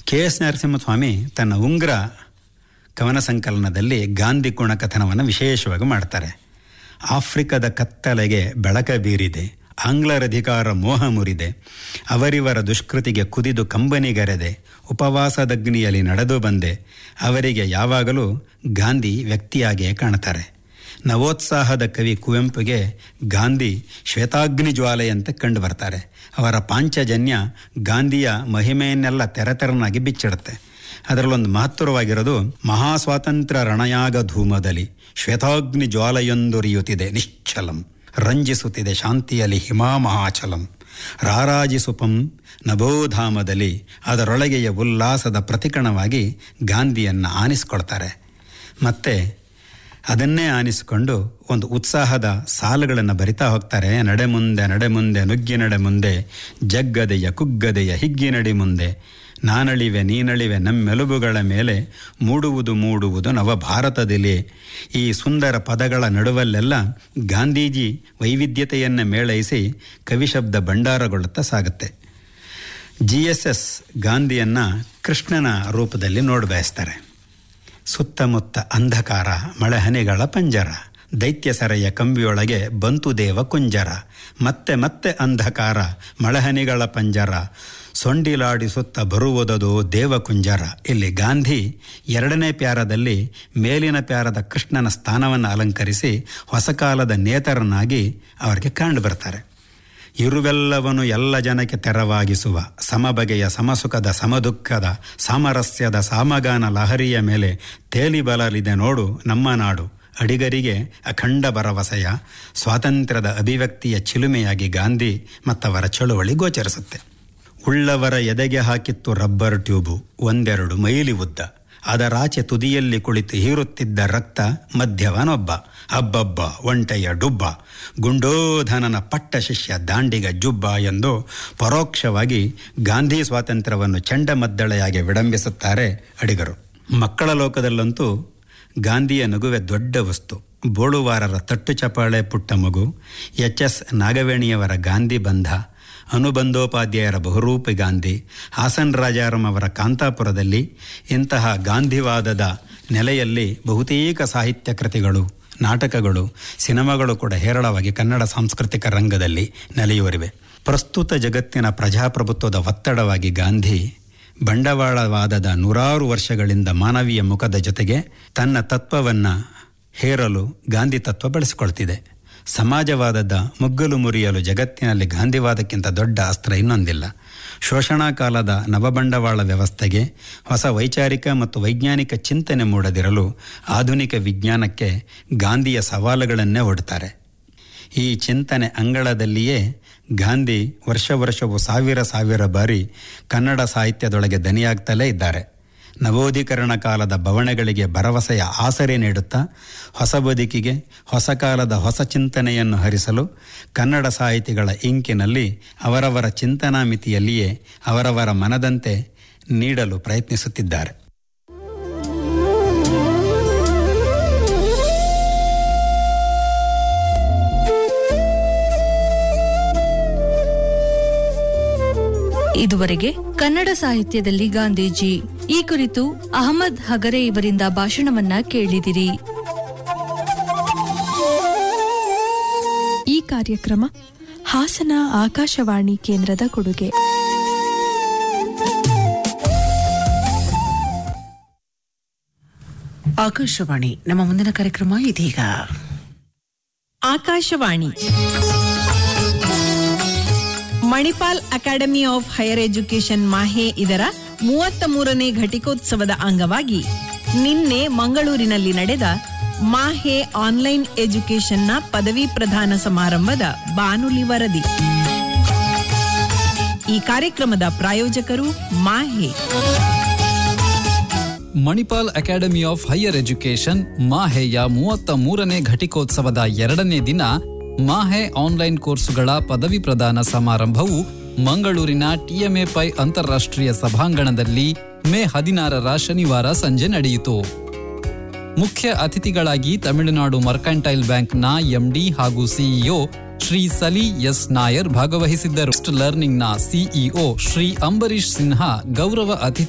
K S Narasimhaswamy ತನ್ನ ಉಂಗ್ರ ಕವನ ಸಂಕಲನದಲ್ಲಿ ಗಾಂಧಿ ಗುಣಕಥನವನ್ನು ವಿಶೇಷವಾಗಿ ಮಾಡ್ತಾರೆ ಆಫ್ರಿಕದ ಕತ್ತಲೆಗೆ ಬೆಳಕ ಬೀರಿದೆ ಆಂಗ್ಲರ ಅಧಿಕಾರ ಮೋಹ ಮುರಿದೆ ಅವರಿವರ ದುಷ್ಕೃತಿಗೆ ಕುದಿದು ಕಂಬನಿಗರೆದೆ ಉಪವಾಸದಗ್ನಿಯಲ್ಲಿ ನಡೆದು ಬಂದೆ ಅವರಿಗೆ ಯಾವಾಗಲೂ ಗಾಂಧಿ ವ್ಯಕ್ತಿಯಾಗಿಯೇ ಕಾಣ್ತಾರೆ ನವೋತ್ಸಾಹದ ಕವಿ ಕುವೆಂಪುಗೆ ಗಾಂಧಿ ಶ್ವೇತಾಗ್ನಿ ಜ್ವಾಲೆಯಂತೆ ಕಂಡು ಬರ್ತಾರೆ ಅವರ ಪಾಂಚಜನ್ಯ ಗಾಂಧಿಯ ಮಹಿಮೆಯನ್ನೆಲ್ಲ ತೆರೆತೆರನಾಗಿ ಬಿಚ್ಚಿಡುತ್ತೆ ಅದರಲ್ಲೊಂದು ಮಹತ್ತರವಾಗಿರೋದು ಮಹಾಸ್ವಾತಂತ್ರ್ಯ ರಣಯಾಗ ಧೂಮದಲ್ಲಿ ಶ್ವೇತಾಗ್ನಿ ಜ್ವಾಲೆಯೊಂದುರಿಯುತ್ತಿದೆ ನಿಶ್ಚಲಂ ರಂಜಿಸುತ್ತಿದೆ ಶಾಂತಿಯಲ್ಲಿ ಹಿಮಾಮಹಾಚಲಂ ರಾರಾಜಿಸುಪಂ ನಭೋಧಾಮದಲ್ಲಿ ಅದರೊಳಗೆಯ ಉಲ್ಲಾಸದ ಪ್ರತಿಕಣವಾಗಿ ಗಾಂಧಿಯನ್ನು ಆನಿಸ್ಕೊಳ್ತಾರೆ ಮತ್ತೆ ಅದನ್ನೇ ಆನಿಸಿಕೊಂಡು ಒಂದು ಉತ್ಸಾಹದ ಸಾಲುಗಳನ್ನು ಬರಿತಾ ಹೋಗ್ತಾರೆ ನಡೆ ಮುಂದೆ ನಡೆ ಮುಂದೆ ನುಗ್ಗಿ ನಡೆ ಮುಂದೆ ಜಗ್ಗದೆಯ ಕುಗ್ಗದೆಯ ಹಿಗ್ಗಿ ನಡಿ ಮುಂದೆ ನಾನಳಿವೆ ನೀನಳಿವೆ ನಮ್ಮೆಲುಬುಗಳ ಮೇಲೆ ಮೂಡುವುದು ಮೂಡುವುದು ನವ ಭಾರತದಲ್ಲಿ ಈ ಸುಂದರ ಪದಗಳ ನಡುವಲ್ಲೆಲ್ಲ ಗಾಂಧೀಜಿ ವೈವಿಧ್ಯತೆಯನ್ನು ಮೇಳೈಸಿ ಕವಿಶಬ್ದ ಭಂಡಾರಗೊಳ್ಳುತ್ತಾ ಸಾಗುತ್ತೆ ಜಿ ಎಸ್ ಎಸ್ ಗಾಂಧಿಯನ್ನು ಕೃಷ್ಣನ ರೂಪದಲ್ಲಿ ನೋಡಬಯಸ್ತಾರೆ ಸುತ್ತಮುತ್ತ ಅಂಧಕಾರ ಮಳೆಹನಿಗಳ ಪಂಜರ ದೈತ್ಯ ಸರೆಯ ಕಂಬಿಯೊಳಗೆ ಬಂತು ದೇವ ಕುಂಜರ ಮತ್ತೆ ಮತ್ತೆ ಅಂಧಕಾರ ಮಳೆಹನಿಗಳ ಪಂಜರ ಸೊಂಡಿಲಾಡಿಸುತ್ತ ಬರುವುದದು ದೇವಕುಂಜರ ಇಲ್ಲಿ ಗಾಂಧಿ ಎರಡನೇ ಪ್ಯಾರದಲ್ಲಿ ಮೇಲಿನ ಪ್ಯಾರದ ಕೃಷ್ಣನ ಸ್ಥಾನವನ್ನು ಅಲಂಕರಿಸಿ ಹೊಸಕಾಲದ ನೇತರನಾಗಿ ಅವರಿಗೆ ಕಂಡು ಬರ್ತಾರೆ ಇರುವೆಲ್ಲವನು ಎಲ್ಲ ಜನಕ್ಕೆ ತೆರವಾಗಿಸುವ ಸಮಬಗೆಯ ಸಮಸುಖದ ಸಮದುಃಖದ ಸಾಮರಸ್ಯದ ಸಾಮಗಾನ ಲಹರಿಯ ಮೇಲೆ ತೇಲಿ ಬಲಲಿದೆ ನೋಡು ನಮ್ಮ ನಾಡು ಅಡಿಗರಿಗೆ ಅಖಂಡ ಭರವಸೆಯ ಸ್ವಾತಂತ್ರ್ಯದ ಅಭಿವ್ಯಕ್ತಿಯ ಚಿಲುಮೆಯಾಗಿ ಗಾಂಧಿ ಮತ್ತವರ ಚಳುವಳಿ ಗೋಚರಿಸುತ್ತೆ ಉಳ್ಳವರ ಎದೆಗೆ ಹಾಕಿತ್ತು ರಬ್ಬರ್ ಟ್ಯೂಬು ಒಂದೆರಡು ಮೈಲಿ ಉದ್ದ ಅದರಾಚೆ ತುದಿಯಲ್ಲಿ ಕುಳಿತು ಹೀರುತ್ತಿದ್ದ ರಕ್ತ ಮಧ್ಯವನೊಬ್ಬ ಅಬ್ಬಬ್ಬ ಒಂಟೆಯ ಡುಬ್ಬ ಗುಂಡೋಧನನ ಪಟ್ಟ ಶಿಷ್ಯ ದಾಂಡಿಗ ಜುಬ್ಬ ಎಂದು ಪರೋಕ್ಷವಾಗಿ ಗಾಂಧಿ ಸ್ವಾತಂತ್ರ್ಯವನ್ನು ಚಂಡಮದ್ದಳೆಯಾಗಿ ವಿಡಂಬಿಸುತ್ತಾರೆ ಅಡಿಗರು ಮಕ್ಕಳ ಲೋಕದಲ್ಲಂತೂ ಗಾಂಧಿಯ ನಗುವೆ ದೊಡ್ಡ ವಸ್ತು ಬೋಳುವಾರರ ತಟ್ಟು ಚಪಾಳೆ ಪುಟ್ಟ ಮಗು ಎಚ್ ಎಸ್ ನಾಗವೇಣಿಯವರ ಗಾಂಧಿ ಬಂಧ ಅನುಬಂಧೋಪಾಧ್ಯಾಯರ ಬಹುರೂಪಿ ಗಾಂಧಿ ಹಾಸನ್ ರಾಜಾರಾಮ್ ಅವರ ಕಾಂತಾಪುರದಲ್ಲಿ ಇಂತಹ ಗಾಂಧಿವಾದದ ನೆಲೆಯಲ್ಲಿ ಬಹುತೇಕ ಸಾಹಿತ್ಯ ಕೃತಿಗಳು ನಾಟಕಗಳು ಸಿನಿಮಾಗಳು ಕೂಡ ಹೇರಳವಾಗಿ ಕನ್ನಡ ಸಾಂಸ್ಕೃತಿಕ ರಂಗದಲ್ಲಿ ನೆಲೆಯೂರಿವೆ ಪ್ರಸ್ತುತ ಜಗತ್ತಿನ ಪ್ರಜಾಪ್ರಭುತ್ವದ ಒತ್ತಡವಾಗಿ ಗಾಂಧಿ ಬಂಡವಾಳವಾದದ ನೂರಾರು ವರ್ಷಗಳಿಂದ ಮಾನವೀಯ ಮುಖದ ಜೊತೆಗೆ ತನ್ನ ತತ್ವವನ್ನು ಹೇರಲು ಗಾಂಧಿ ತತ್ವ ಬಳಸಿಕೊಳ್ತಿದೆ ಸಮಾಜವಾದದ ಮುಗ್ಗಲು ಮುರಿಯಲು ಜಗತ್ತಿನಲ್ಲಿ ಗಾಂಧಿವಾದಕ್ಕಿಂತ ದೊಡ್ಡ ಅಸ್ತ್ರ ಇನ್ನೊಂದಿಲ್ಲ ಶೋಷಣಾ ಕಾಲದ ನವಬಂಡವಾಳ ವ್ಯವಸ್ಥೆಗೆ ಹೊಸ ವೈಚಾರಿಕ ಮತ್ತು ವೈಜ್ಞಾನಿಕ ಚಿಂತನೆ ಮೂಡದಿರಲು ಆಧುನಿಕ ವಿಜ್ಞಾನಕ್ಕೆ ಗಾಂಧಿಯ ಸವಾಲುಗಳನ್ನೇ ಒಡ್ತಾರೆ ಈ ಚಿಂತನೆ ಅಂಗಳದಲ್ಲಿಯೇ ಗಾಂಧಿ ವರ್ಷ ವರ್ಷವೂ ಸಾವಿರ ಸಾವಿರ ಬಾರಿ ಕನ್ನಡ ಸಾಹಿತ್ಯದೊಳಗೆ ದನಿಯಾಗ್ತಲೇ ಇದ್ದಾರೆ ನವೋದೀಕರಣ ಕಾಲದ ಬವಣೆಗಳಿಗೆ ಭರವಸೆಯ ಆಸರೆ ನೀಡುತ್ತಾ ಹೊಸ ಬದುಕಿಗೆ ಹೊಸ ಕಾಲದ ಹೊಸ ಚಿಂತನೆಯನ್ನು ಹರಿಸಲು ಕನ್ನಡ ಸಾಹಿತಿಗಳ ಇಂಕಿನಲ್ಲಿ ಅವರವರ ಚಿಂತನಾ ಮಿತಿಯಲ್ಲಿಯೇ ಅವರವರ ಮನದಂತೆ ನೀಡಲು ಪ್ರಯತ್ನಿಸುತ್ತಿದ್ದಾರೆ ಇದುವರೆಗೆ ಕನ್ನಡ ಸಾಹಿತ್ಯದಲ್ಲಿ ಗಾಂಧೀಜಿ ಈ ಕುರಿತು ಅಹಮದ್ ಹಗರೆ ಇವರಿಂದ ಭಾಷಣವನ್ನ ಕೇಳಿದಿರಿ ಈ ಕಾರ್ಯಕ್ರಮ ಹಾಸನ ಆಕಾಶವಾಣಿ ಕೇಂದ್ರದ ಕೊಡುಗೆ ಆಕಾಶವಾಣಿ ನಮ್ಮ ಮುಂದಿನ ಕಾರ್ಯಕ್ರಮ ಇದೀಗ Akashvani Manipal Academy of Higher Education MAHE ಇದರ ಮೂವತ್ತ ಮೂರನೇ ಘಟಿಕೋತ್ಸವದ ಅಂಗವಾಗಿ ನಿನ್ನೆ ಮಂಗಳೂರಿನಲ್ಲಿ ನಡೆದ ಮಾಹೆ ಆನ್ಲೈನ್ ಎಜುಕೇಶನ್ನ ಪದವಿ ಪ್ರದಾನ ಸಮಾರಂಭದ ಬಾನುಲಿ ವರದಿ ಈ ಕಾರ್ಯಕ್ರಮದ ಪ್ರಾಯೋಜಕರು MAHE Manipal Academy of Higher Education ಮಾಹೆಯ ಮೂವತ್ತ ಮೂರನೇ ಘಟಿಕೋತ್ಸವದ ಎರಡನೇ ದಿನ ಮಾಹೆ ಆನ್ಲೈನ್ ಕೋರ್ಸುಗಳ ಪದವಿ ಪ್ರದಾನ ಸಮಾರಂಭವು ಮಂಗಳೂರಿನ ಟಿಎಂಎ ಪೈ ಅಂತಾರಾಷ್ಟ್ರೀಯ ಸಭಾಂಗಣದಲ್ಲಿ ಮೇ ಹದಿನಾರರ ಶನಿವಾರ ಸಂಜೆ ನಡೆಯಿತು ಮುಖ್ಯ ಅತಿಥಿಗಳಾಗಿ ತಮಿಳುನಾಡು ಮರ್ಕಂಟೈಲ್ ಬ್ಯಾಂಕ್ನ ಎಂಡಿ ಹಾಗೂ ಸಿಇಒ ಶ್ರೀ ಸಲಿ ಎಸ್ ನಾಯರ್ ಭಾಗವಹಿಸಿದ್ದರು ಲರ್ನಿಂಗ್ನ ಸಿಇಒ ಶ್ರೀ ಅಂಬರೀಶ್ ಸಿನ್ಹಾ ಗೌರವ ಅತಿಥಿ